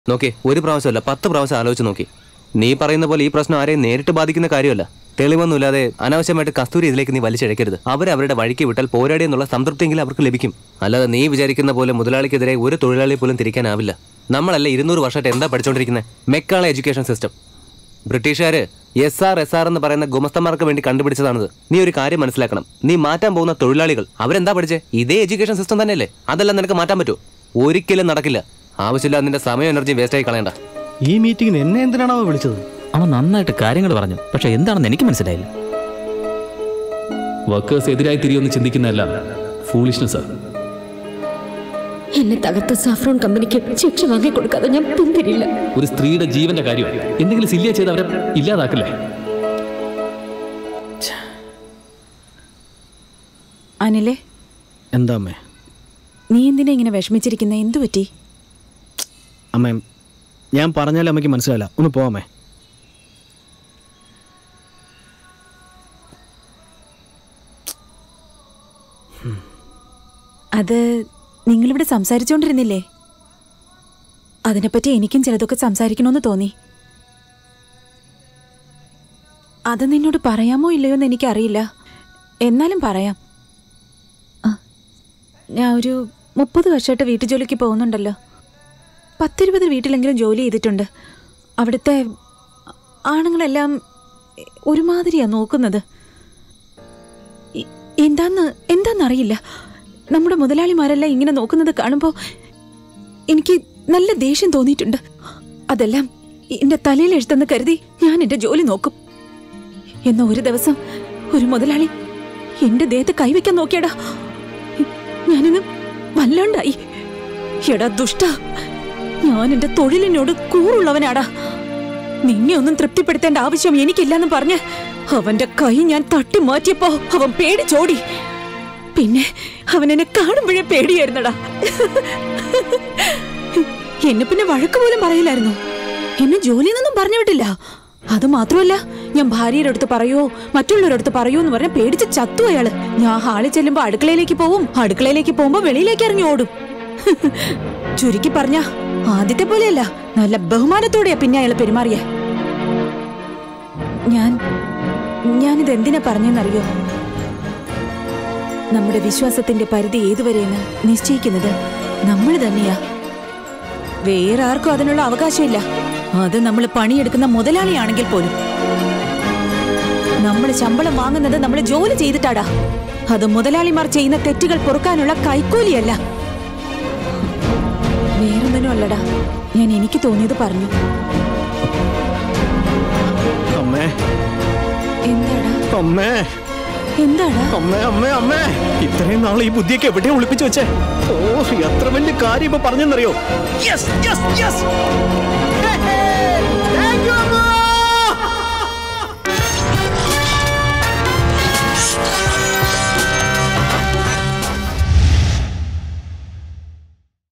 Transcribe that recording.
നോക്കി ഒരു പ്രാവശ്യമല്ല പത്ത് പ്രാവശ്യം ആലോചിച്ച് നോക്കി നീ പറയുന്ന പോലെ ഈ പ്രശ്നം ആരെയും നേരിട്ട് ബാധിക്കുന്ന കാര്യമല്ല തെളിവൊന്നുമില്ലാതെ അനാവശ്യമായിട്ട് കസ്തൂരി ഇതിലേക്ക് നീ വലിച്ചിഴക്കരുത് അവർ അവരുടെ വഴിക്ക് വിട്ടാൽ പോരാടി എന്നുള്ള സംതൃപ്തിയെങ്കിലും അവർക്ക് ലഭിക്കും അല്ലാതെ നീ വിചാരിക്കുന്ന പോലെ മുതലാളിക്കെതിരെ ഒരു തൊഴിലാളി പോലും തിരിക്കാനാവില്ല നമ്മളല്ല ഇരുന്നൂറ് വർഷമായിട്ട് എന്താ പഠിച്ചുകൊണ്ടിരിക്കുന്നത് മെക്കാള എഡ്യൂക്കേഷൻ സിസ്റ്റം ബ്രിട്ടീഷുകാര് എസ് ആർ എസ് ആർ എന്ന് പറയുന്ന ഗുമസ്തന്മാർക്ക് വേണ്ടി കണ്ടുപിടിച്ചതാണത് നീ ഒരു കാര്യം മനസ്സിലാക്കണം നീ മാറ്റാൻ പോകുന്ന തൊഴിലാളികൾ അവരെന്താ പഠിച്ചേ ഇതേ എഡ്യൂക്കേഷൻ സിസ്റ്റം തന്നെയല്ലേ അതെല്ലാം നിനക്ക് മാറ്റാൻ പറ്റുമോ ഒരിക്കലും നടക്കില്ല ആവശ്യമില്ല നിന്റെ സമയം എനർജി വേസ്റ്റ് ആയി കളയണ്ട ഈ മീറ്റിംഗിന് എന്നെ എന്തിനാണോ വിളിച്ചത് അവൻ നന്നായിട്ട് കാര്യങ്ങൾ പറഞ്ഞു പക്ഷെ എന്താണെന്ന് എനിക്ക് മനസ്സിലായില്ല വർക്കേഴ്സ് എതിരായി തിരിയൊന്ന് ചിന്തിക്കുന്നതല്ല ഫൂളിഷ്നെസ് എന്നെ തകർത്ത സാഫ്രോൺ കമ്പനിക്ക് ശിക്ഷ വാങ്ങിക്കൊടുക്കാതെ ഞാൻ പിന്തിരില്ല ഒരു സ്ത്രീയുടെ ജീവന്റെ കാര്യം എന്തെങ്കിലും സില്ലിയ ചെയ്ത് അവരെ ഇല്ലാതാക്കല്ലേ അനിലെ എന്താ അമ്മേ നീ എന്തിനാ ഇങ്ങനെ വിഷമിച്ചിരിക്കുന്ന എന്തു പറ്റി അമ്മേ ഞാൻ പറഞ്ഞാലും അമ്മയ്ക്ക് മനസ്സിലായില്ല ഒന്ന് പോവാമേ അത് നിങ്ങളിവിടെ സംസാരിച്ചുകൊണ്ടിരുന്നില്ലേ അതിനെപ്പറ്റി എനിക്കും ചിലതൊക്കെ സംസാരിക്കണമെന്ന് തോന്നി അത് നിന്നോട് പറയാമോ ഇല്ലയോ എന്ന് എനിക്കറിയില്ല എന്നാലും പറയാം ആ, ഞാൻ ഒരു മുപ്പത് വർഷമായിട്ട് വീട്ടുജോലിക്ക് പോകുന്നുണ്ടല്ലോ പത്തിരുപത് വീട്ടിലെങ്കിലും ജോലി ചെയ്തിട്ടുണ്ട് അവിടുത്തെ ആണുങ്ങളെല്ലാം ഒരുമാതിരിയാ നോക്കുന്നത് ഇ- എന്താന്ന് എന്താന്നറിയില്ല നമ്മുടെ മുതലാളിമാരെല്ലാം ഇങ്ങനെ നോക്കുന്നത് കാണുമ്പോൾ എനിക്ക് നല്ല ദേഷ്യം തോന്നിയിട്ടുണ്ട് അതെല്ലാം എന്റെ തലയിൽ എഴുത്തെന്ന് കരുതി ഞാൻ എന്റെ ജോലി നോക്കും എന്ന ഒരു ദിവസം ഒരു മുതലാളി എന്റെ ദേഹത്ത് കൈവയ്ക്കാൻ നോക്കിയടാ ഞാനിന്ന് വല്ലാണ്ടായി എടാ ദുഷ്ട ഞാൻ എന്റെ തൊഴിലിനോട് കൂറുള്ളവനാടാ നിന്നെ ഒന്നും തൃപ്തിപ്പെടുത്തേണ്ട ആവശ്യം എനിക്കില്ലെന്ന് പറഞ്ഞ് അവന്റെ കൈ ഞാൻ തട്ടി മാറ്റിയപ്പോ അവൻ പേടിച്ചോടി പിന്നെ അവൻ എന്നെ കാണുമ്പോഴേ പേടിയായിരുന്നടാ എന്നെ പിന്നെ വഴക്ക് പോലും പറയില്ലായിരുന്നു എന്നെ ജോലിയിൽ നിന്നും പറഞ്ഞു വിട്ടില്ല അത് മാത്രമല്ല ഞാൻ ഭാര്യയുടെ അടുത്ത് പറയോ മറ്റുള്ളവരുടെ അടുത്ത് പറയോ എന്ന് പറഞ്ഞ പേടിച്ച് ചത്തു അയാള് ഞാൻ ഹാളിൽ ചെല്ലുമ്പോ അടുക്കളയിലേക്ക് പോവും അടുക്കളയിലേക്ക് പോകുമ്പോ വെളിയിലേക്ക് ഇറങ്ങി ഓടും ചുരുക്കി പറഞ്ഞ ആദ്യത്തെ പോലെയല്ല നല്ല ബഹുമാനത്തോടെയാ പിന്നെ അയാൾ പെരുമാറിയ ഞാൻ ഞാനിത് എന്തിനാ പറഞ്ഞെന്നറിയോ നമ്മുടെ വിശ്വാസത്തിന്റെ പരിധി ഏതുവരെയെന്ന് നിശ്ചയിക്കുന്നത് നമ്മൾ തന്നെയാ വേറെ ആർക്കും അതിനുള്ള അവകാശമില്ല അത് നമ്മൾ പണിയെടുക്കുന്ന മുതലാളിയാണെങ്കിൽ പോലും നമ്മൾ ശമ്പളം വാങ്ങുന്നത് നമ്മൾ ജോലി ചെയ്തിട്ടാടാ അത് മുതലാളിമാർ ചെയ്യുന്ന തെറ്റുകൾ പൊറുക്കാനുള്ള കൈക്കൂലിയല്ല വേറൊന്നിനും അല്ലടാ ഞാൻ എനിക്ക് തോന്നിയത് പറഞ്ഞു അമ്മേ എന്താടാ അമ്മേ എന്താടാ അമ്മേ അമ്മേ അമ്മേ ഇത്രയും നാൾ ഈ ബുദ്ധിയൊക്കെ എവിടെയാ ഒളിപ്പിച്ചു വെച്ചേ ഓ എത്ര വലിയ കാര്യം ഇപ്പൊ പറഞ്ഞെന്നറിയോ യെസ് യെസ് യെസ്